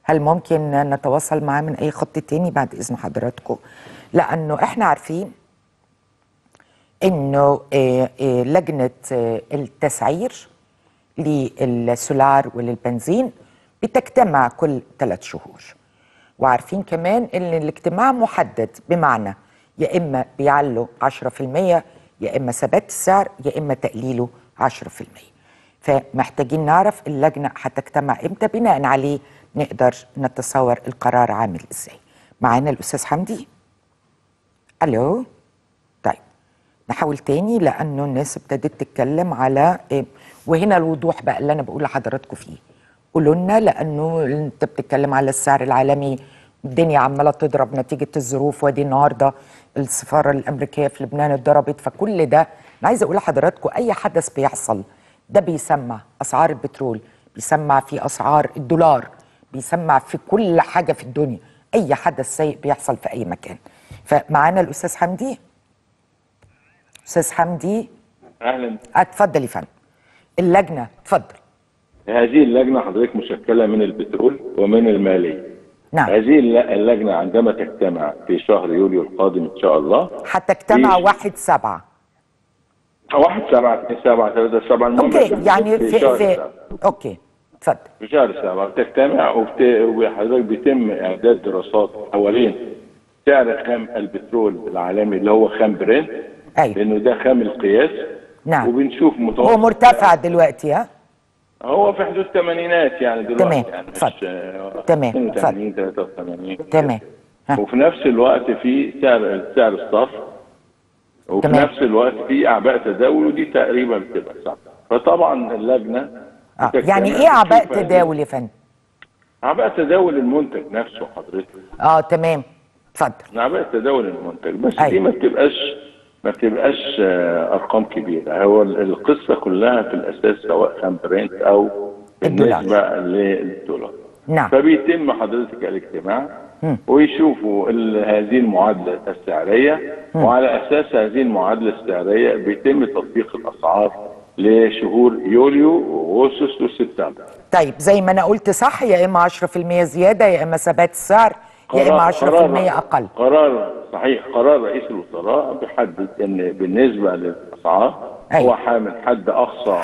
هل ممكن نتواصل معاه من اي خط تاني بعد اذن حضراتكم لانه احنا عارفين انه آه، آه، لجنه آه، التسعير للسولار وللبنزين بتجتمع كل ثلاث شهور وعارفين كمان ان الاجتماع محدد بمعنى يا اما بيعلوا 10% يا اما ثبات السعر يا اما تقليله 10% فمحتاجين نعرف اللجنه هتجتمع امتى بناء عليه نقدر نتصور القرار عامل ازاي معانا الاستاذ حمدي الو طيب نحاول تاني لانه الناس ابتدت تتكلم على إيه وهنا الوضوح بقى اللي انا بقول لحضراتكم فيه قولوا لنا لانه انت بتتكلم على السعر العالمي الدنيا عماله تضرب نتيجه الظروف وادي النهارده السفاره الامريكيه في لبنان اتضربت فكل ده انا عايزه اقول لحضراتكم اي حدث بيحصل ده بيسمع اسعار البترول بيسمع في اسعار الدولار بيسمع في كل حاجه في الدنيا اي حدث سيء بيحصل في اي مكان فمعانا الاستاذ حمدي استاذ حمدي اهلا اتفضل يا فندم اللجنه اتفضل هذه اللجنه حضرتك مشكله من البترول ومن الماليه نعم هذه الل- اللجنه عندما تجتمع في شهر يوليو القادم ان شاء الله هتجتمع في- واحد سبعة واحد سبعة اثنين سبعة ثلاثة سبعة المهم اوكي يعني في شهر في سبعة. اوكي اتفضل في شهر سبعة بتجتمع وبت... وحضرتك بيتم إعداد دراسات حوالين سعر خام البترول العالمي اللي هو خام برنت ايوه لأنه ده خام القياس نعم وبنشوف متوسط هو مرتفع دلوقتي ها هو في حدود الثمانينات يعني دلوقتي تمام. يعني مش اتفضل. آه، تمام. 82 83 تمام ها. وفي نفس الوقت في سعر سعر الصرف وفي تمام. نفس الوقت في اعباء تداول ودي تقريبا بتبقى صعبه فطبعا اللجنه آه. بتجتمع يعني ايه اعباء تشوف هذه- تداول يا فندم اعباء تداول المنتج نفسه حضرتك اه تمام اتفضل اعباء تداول المنتج بس أيوة. دي ما بتبقاش ما بتبقاش آه، ارقام كبيره هو ال- القصه كلها في الاساس سواء خام برنت او الدولار. بالنسبه للدولار نعم فبيتم حضرتك الاجتماع ويشوفوا ال- هذه المعادلة السعرية وعلى أساس هذه المعادلة السعرية بيتم تطبيق الأسعار لشهور يوليو وأغسطس وسبتمبر طيب زي ما انا قلت صح يا اما 10% زياده يا اما ثبات السعر يا اما 10% اقل قرار صحيح قرار رئيس الوزراء بيحدد ان بالنسبه للاسعار أيوة. هو حامل حد اقصى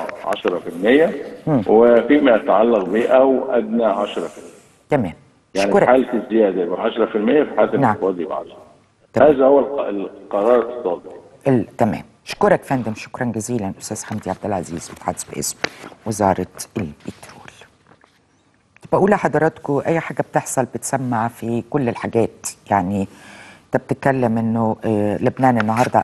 10% وفيما يتعلق به او ادنى 10% تمام يعني في اشكرك حاله الزياده يبقى 10% في حاله نعم. الانخفاض يبقى 10 تمام. هذا هو الق- القرار الصادر ال- تمام اشكرك فندم شكرا جزيلا استاذ حمدي عبد العزيز متحدث باسم وزاره البترول بقول لحضراتكم اي حاجه بتحصل بتسمع في كل الحاجات يعني انت بتتكلم انه آه، لبنان النهارده